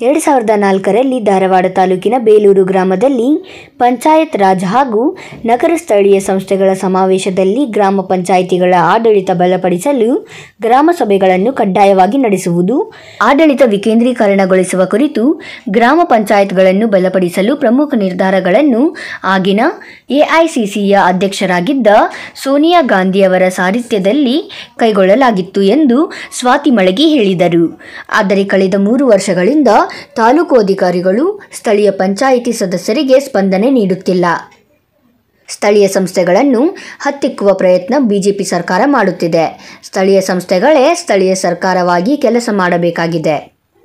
ಎರಡು ಸಾವಿರದ ನಾಲ್ಕರಲ್ಲಿ ಧಾರವಾಡ ತಾಲೂಕಿನ ಬೇಲೂರು ಗ್ರಾಮದಲ್ಲಿ ಪಂಚಾಯತ್ ರಾಜ್ ಹಾಗೂ ನಗರ ಸ್ಥಳೀಯ ಸಂಸ್ಥೆಗಳ ಸಮಾವೇಶದಲ್ಲಿ ಗ್ರಾಮ ಪಂಚಾಯಿತಿಗಳ ಆಡಳಿತ ಬಲಪಡಿಸಲು ಗ್ರಾಮ ಸಭೆಗಳನ್ನು ಕಡ್ಡಾಯವಾಗಿ ನಡೆಸುವುದು ಆಡಳಿತ ವಿಕೇಂದ್ರೀಕರಣಗೊಳಿಸುವ ಕುರಿತು ಗ್ರಾಮ ಪಂಚಾಯತ್ಗಳನ್ನು ಬಲಪಡಿಸಲು ಪ್ರಮುಖ ನಿರ್ಧಾರಗಳನ್ನು ಆಗಿನ ಎಐಸಿಸಿಯ ಅಧ್ಯಕ್ಷರಾಗಿದ್ದ ಸೋನಿಯಾ ಗಾಂಧಿಯವರ ಸಾರಥ್ಯದಲ್ಲಿ ಕೈಗೊಳ್ಳಲಾಗಿತ್ತು ಎಂದು ಸ್ವಾತಿ ಮಳಗಿ ಹೇಳಿದರು ಆದರೆ ಕಳೆದ ಮೂರು ವರ್ಷಗಳಿಂದ ತಾಲೂಕು ಅಧಿಕಾರಿಗಳು ಸ್ಥಳೀಯ ಪಂಚಾಯಿತಿ ಸದಸ್ಯರಿಗೆ ಸ್ಪಂದನೆ ನೀಡುತ್ತಿಲ್ಲ ಸ್ಥಳೀಯ ಸಂಸ್ಥೆಗಳನ್ನು ಹತ್ತಿಕ್ಕುವ ಪ್ರಯತ್ನ ಬಿಜೆಪಿ ಸರ್ಕಾರ ಮಾಡುತ್ತಿದೆ ಸ್ಥಳೀಯ ಸಂಸ್ಥೆಗಳೇ ಸ್ಥಳೀಯ ಸರ್ಕಾರವಾಗಿ ಕೆಲಸ ಮಾಡಬೇಕಾಗಿದೆ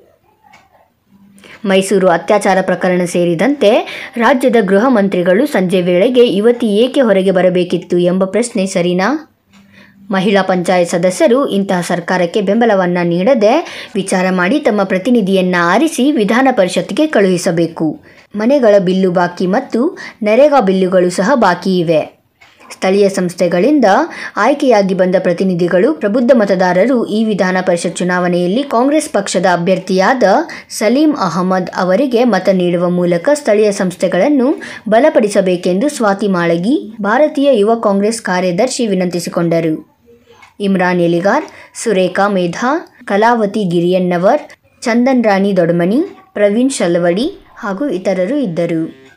ಮೈಸೂರು ಅತ್ಯಾಚಾರ ಪ್ರಕರಣ ಸೇರಿದಂತೆ ರಾಜ್ಯದ ಗೃಹ ಮಂತ್ರಿಗಳು ಸಂಜೆ ವೇಳೆಗೆ ಯುವತಿ ಏಕೆ ಹೊರಗೆ ಬರಬೇಕಿತ್ತು ಎಂಬ ಪ್ರಶ್ನೆ ಸರಿನಾ ಮಹಿಳಾ ಪಂಚಾಯತ್ ಸದಸ್ಯರು ಇಂತಹ ಸರ್ಕಾರಕ್ಕೆ ಬೆಂಬಲವನ್ನ ನೀಡದೆ ವಿಚಾರ ಮಾಡಿ ತಮ್ಮ ಪ್ರತಿನಿಧಿಯನ್ನ ಆರಿಸಿ ವಿಧಾನ ಪರಿಷತ್ಗೆ ಕಳುಹಿಸಬೇಕು ಮನೆಗಳ ಬಿಲ್ಲು ಬಾಕಿ ಮತ್ತು ನರೇಗಾ ಬಿಲ್ಲುಗಳು ಸಹ ಬಾಕಿ ಇವೆ ಸ್ಥಳೀಯ ಸಂಸ್ಥೆಗಳಿಂದ ಆಯ್ಕೆಯಾಗಿ ಬಂದ ಪ್ರತಿನಿಧಿಗಳು ಪ್ರಬುದ್ಧ ಮತದಾರರು ಈ ವಿಧಾನ ಪರಿಷತ್ ಚುನಾವಣೆಯಲ್ಲಿ ಕಾಂಗ್ರೆಸ್ ಪಕ್ಷದ ಅಭ್ಯರ್ಥಿಯಾದ ಸಲೀಂ ಅಹಮದ್ ಅವರಿಗೆ ಮತ ನೀಡುವ ಮೂಲಕ ಸ್ಥಳೀಯ ಸಂಸ್ಥೆಗಳನ್ನು ಬಲಪಡಿಸಬೇಕೆಂದು ಸ್ವಾತಿ ಮಾಳಗಿ ಭಾರತೀಯ ಯುವ ಕಾಂಗ್ರೆಸ್ ಕಾರ್ಯದರ್ಶಿ ವಿನಂತಿಸಿಕೊಂಡರು ಇಮ್ರಾನ್ ಎಲಿಗಾರ್ ಸುರೇಖಾ ಮೇಧಾ ಕಲಾವತಿ ಗಿರಿಯಣ್ಣವರ್ ಚಂದನ್ ರಾಣಿ ದೊಡ್ಮನಿ ಪ್ರವೀಣ್ ಶಲ್ವಡಿ ಹಾಗೂ ಇತರರು ಇದ್ದರು